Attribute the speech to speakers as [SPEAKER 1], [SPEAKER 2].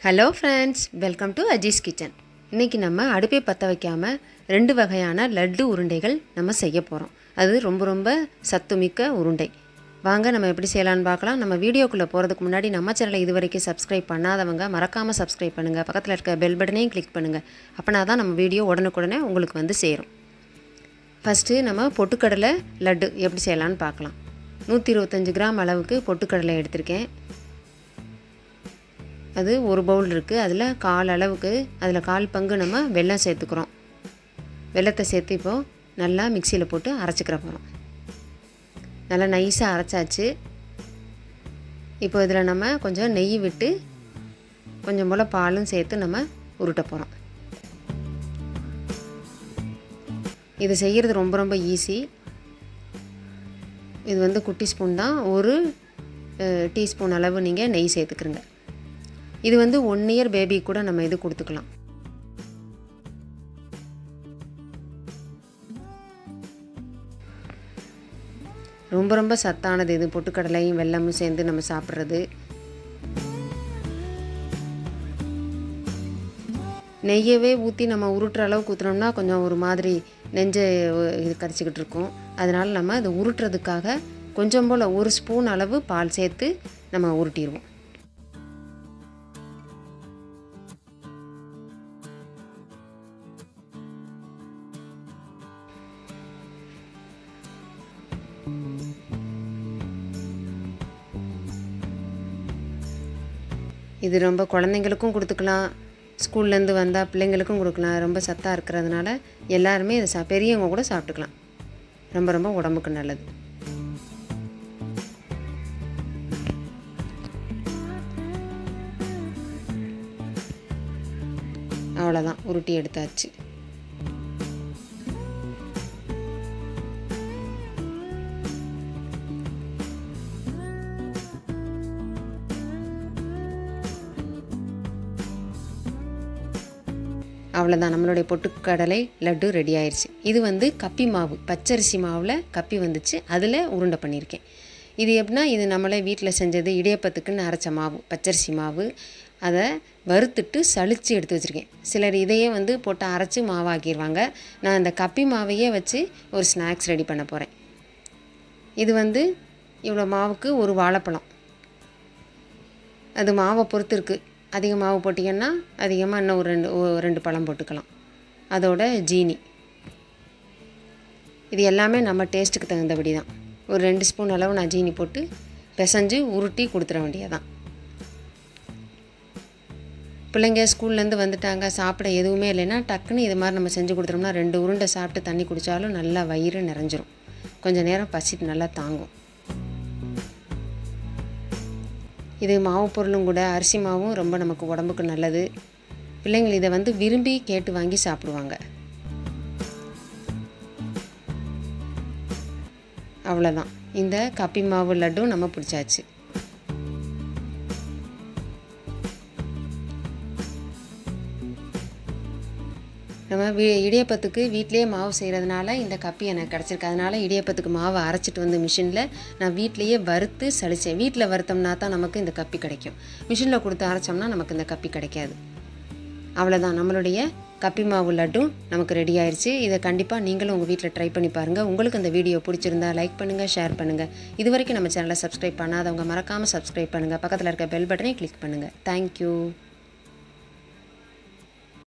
[SPEAKER 1] hello friends welcome to Aziz kitchen இன்றைக்கி நம்ம அடுப்பை பற்ற வைக்காமல் ரெண்டு வகையான லட்டு உருண்டைகள் நம்ம செய்ய போகிறோம் அது ரொம்ப ரொம்ப சத்துமிக்க உருண்டை வாங்க நம்ம எப்படி செய்யலாம்னு பார்க்கலாம் நம்ம வீடியோக்குள்ளே போகிறதுக்கு முன்னாடி நம்ம சேனலை இது வரைக்கும் சப்ஸ்கிரைப் பண்ணாதவங்க மறக்காமல் சப்ஸ்கிரைப் பண்ணுங்கள் பக்கத்தில் இருக்க பெல் பட்டனையும் கிளிக் பண்ணுங்கள் அப்போனா தான் நம்ம வீடியோ உடனுக்குடனே உங்களுக்கு வந்து சேரும் ஃபஸ்ட்டு நம்ம பொட்டுக்கடலை லட்டு எப்படி செய்யலாம்னு பார்க்கலாம் நூற்றி இருபத்தஞ்சி கிராம் அளவுக்கு பொட்டுக்கடலை எடுத்திருக்கேன் அது ஒரு பவுல் இருக்குது அதில் கால் அளவுக்கு அதில் கால் பங்கு நம்ம வெல்லம் சேர்த்துக்கிறோம் வெல்லத்தை சேர்த்து இப்போது நல்லா மிக்சியில் போட்டு அரைச்சிக்கிற போகிறோம் நல்லா நைஸாக அரைச்சாச்சு இப்போ இதில் நம்ம கொஞ்சம் நெய் விட்டு கொஞ்சம் போல் பாலும் சேர்த்து நம்ம உருட்ட போகிறோம் இது செய்கிறது ரொம்ப ரொம்ப ஈஸி இது வந்து குட்டி ஸ்பூன் தான் ஒரு டீஸ்பூன் அளவு நீங்கள் நெய் சேர்த்துக்கிறங்க இது வந்து ஒன் இயர் பேபி கூட நம்ம இது கொடுத்துக்கலாம் ரொம்ப ரொம்ப சத்தானது இது பொட்டுக்கடலையும் வெல்லமும் சேர்ந்து நம்ம சாப்பிட்றது நெய்யவே ஊற்றி நம்ம உருட்டுற அளவுக்கு ஊற்றுனோம்னா கொஞ்சம் ஒரு மாதிரி நெஞ்சை இது கரைச்சிக்கிட்டு இருக்கும் அதனால் நம்ம அதை உருட்டுறதுக்காக கொஞ்சம் போல் ஒரு ஸ்பூன் அளவு பால் சேர்த்து நம்ம உருட்டிடுவோம் இது ரொம்ப குழந்தைங்களுக்கும் கொடுத்துக்கலாம் ஸ்கூல்லேருந்து வந்தால் பிள்ளைங்களுக்கும் கொடுக்கலாம் ரொம்ப சத்தாக இருக்கிறதுனால எல்லாருமே இதை சா பெரியவங்க கூட சாப்பிட்டுக்கலாம் ரொம்ப ரொம்ப உடம்புக்கு நல்லது அவ்வளோதான் உருட்டி எடுத்தாச்சு அவ்வளோதான் நம்மளுடைய பொட்டுக்கடலை லட்டு ரெடி ஆயிடுச்சு இது வந்து கப்பி மாவு பச்சரிசி மாவில் கப்பி வந்துச்சு அதில் உருண்டை பண்ணியிருக்கேன் இது எப்படின்னா இது நம்மளே வீட்டில் செஞ்சது இடியப்பத்துக்குன்னு அரைச்ச மாவு பச்சரிசி மாவு அதை வறுத்துட்டு சளிச்சு எடுத்து வச்சுருக்கேன் சிலர் இதையே வந்து போட்டு அரைச்சி மாவாக்கிடுவாங்க நான் இந்த கப்பி மாவையே வச்சு ஒரு ஸ்நாக்ஸ் ரெடி பண்ண போகிறேன் இது வந்து இவ்வளோ மாவுக்கு ஒரு வாழைப்பழம் அது மாவை பொறுத்து இருக்குது அதிக மாவு போட்டிங்கன்னா அதிகமாக இன்னும் ஒரு ரெண்டு ரெண்டு பழம் போட்டுக்கலாம் அதோட ஜீனி இது எல்லாமே நம்ம டேஸ்ட்டுக்கு தகுந்தபடி தான் ஒரு ரெண்டு ஸ்பூன் அளவு நான் ஜீனி போட்டு பிசைஞ்சு உருட்டி கொடுத்துட வேண்டியதான் பிள்ளைங்க ஸ்கூல்லேருந்து வந்துட்டாங்க சாப்பிட எதுவுமே இல்லைன்னா டக்குன்னு இது மாதிரி நம்ம செஞ்சு கொடுத்துட்டோம்னா ரெண்டு உருண்டை சாப்பிட்டு தண்ணி குடித்தாலும் நல்லா வயிறு நிறைஞ்சிரும் கொஞ்சம் நேரம் பசி நல்லா தாங்கும் இது மாவு பொருளும் கூட அரிசி மாவும் ரொம்ப நமக்கு உடம்புக்கு நல்லது பிள்ளைங்கள் இதை வந்து விரும்பி கேட்டு வாங்கி சாப்பிடுவாங்க அவ்வளோதான் இந்த கப்பி மாவு லட்டும் நம்ம பிடிச்சாச்சு நம்ம வீ இடியப்பத்துக்கு வீட்டிலே மாவு செய்கிறதுனால இந்த கப்பி எனக்கு கிடச்சிருக்கு அதனால் இடியப்பத்துக்கு மாவை அரைச்சிட்டு வந்து மிஷினில் நான் வீட்லேயே வறுத்து சளித்தேன் வீட்டில் வறுத்தோம்னா தான் நமக்கு இந்த கப்பி கிடைக்கும் மிஷினில் கொடுத்து அரைச்சோம்னா நமக்கு இந்த கப்பி கிடைக்காது அவ்வளோதான் நம்மளுடைய கப்பி மாவு லட்டும் நமக்கு ரெடி ஆயிடுச்சு இதை கண்டிப்பாக நீங்களும் உங்கள் வீட்டில் ட்ரை பண்ணி பாருங்கள் உங்களுக்கு இந்த வீடியோ பிடிச்சிருந்தா லைக் பண்ணுங்கள் ஷேர் பண்ணுங்கள் இது வரைக்கும் நம்ம சேனலை சப்ஸ்கிரைப் பண்ணாதவங்க மறக்காமல் சப்ஸ்கிரைப் பண்ணுங்கள் பக்கத்தில் இருக்க பெல் பட்டனை கிளிக் பண்ணுங்கள் தேங்க்யூ